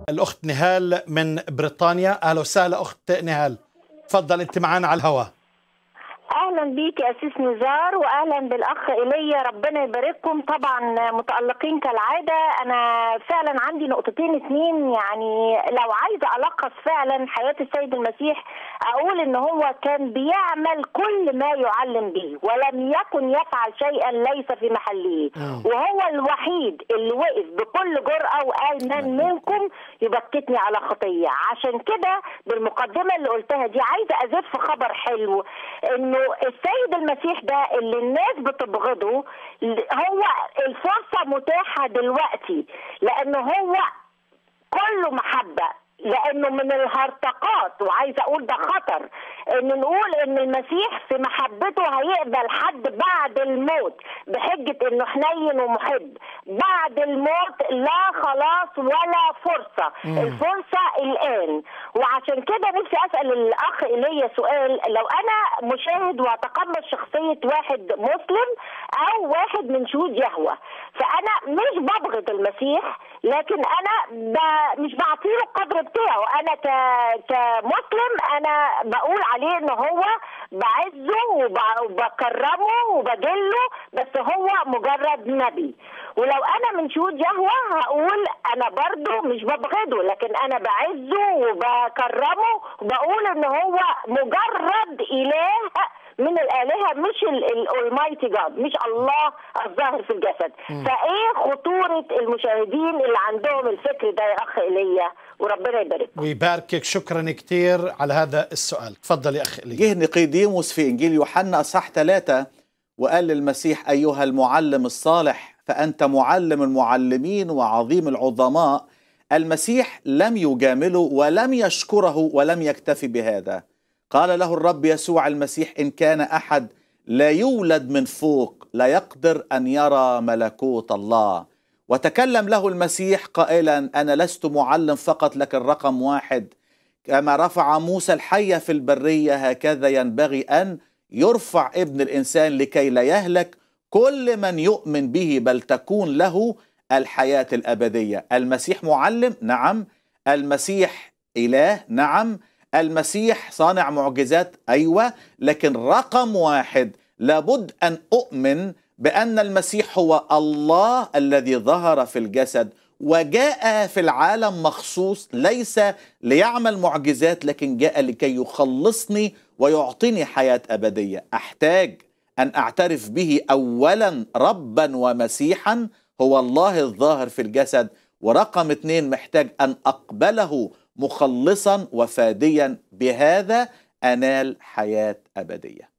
الأخت نهال من بريطانيا أهلا وسهلا أخت نهال تفضل أنت معنا على الهواء اهلا بيك يا اسيس نزار واهلا بالاخ ايليا ربنا يبارككم طبعا متالقين كالعاده انا فعلا عندي نقطتين اتنين يعني لو عايزه الخص فعلا حياه السيد المسيح اقول ان هو كان بيعمل كل ما يعلم به ولم يكن يفعل شيئا ليس في محله وهو الوحيد اللي وقف بكل جرأه وقال من منكم يبكتني على خطيه عشان كده بالمقدمه اللي قلتها دي عايزه ازف خبر حلو انه السيد المسيح ده اللي الناس بتبغضه هو الفرصه متاحه دلوقتي لانه هو كله محبه لانه من الهرطقات وعايزه اقول ده خطر ان نقول ان المسيح في محبته هيقبل حد بعد الموت بحجه انه حنين ومحب بعد الموت لا خلاص ولا فرصه مم. الفرصه الان وعشان كده نفسي اسال الاخ ايليا سؤال لو انا مشاهد واتقمص شخصيه واحد مسلم او واحد من شهود يهوه فانا مش ببغض المسيح لكن انا ب... مش بعطيله القدر بتاعه انا ك... كمسلم انا بقول عليه ان هو بعزه وب... وبكرمه وبجله بس هو مجرد نبي ولو انا من شهود يهوه هقول انا برضه مش ببغضه لكن انا بعزه وبكرمه وبقول ان هو مجرد اله من الالهه مش الاولمايتي جاد مش الله الظاهر في الجسد م. فايه خطوره المشاهدين اللي عندهم الفكر ده يا اخ ايليا وربنا يبارك ويباركك شكرا كثير على هذا السؤال تفضل يا اخ ايليا جه نقيديموس في انجيل يوحنا اصحاح ثلاثة وقال للمسيح ايها المعلم الصالح فانت معلم المعلمين وعظيم العظماء المسيح لم يجامله ولم يشكره ولم يكتفي بهذا قال له الرب يسوع المسيح ان كان احد لا يولد من فوق لا يقدر ان يرى ملكوت الله وتكلم له المسيح قائلا انا لست معلم فقط لكن رقم واحد كما رفع موسى الحيه في البريه هكذا ينبغي ان يرفع ابن الانسان لكي لا يهلك كل من يؤمن به بل تكون له الحياه الابديه المسيح معلم نعم المسيح اله نعم المسيح صانع معجزات ايوه لكن رقم واحد لابد ان اؤمن بان المسيح هو الله الذي ظهر في الجسد وجاء في العالم مخصوص ليس ليعمل معجزات لكن جاء لكي يخلصني ويعطيني حياه ابديه احتاج ان اعترف به اولا ربا ومسيحا هو الله الظاهر في الجسد ورقم اثنين محتاج ان اقبله مخلصا وفاديا بهذا انال حياه ابديه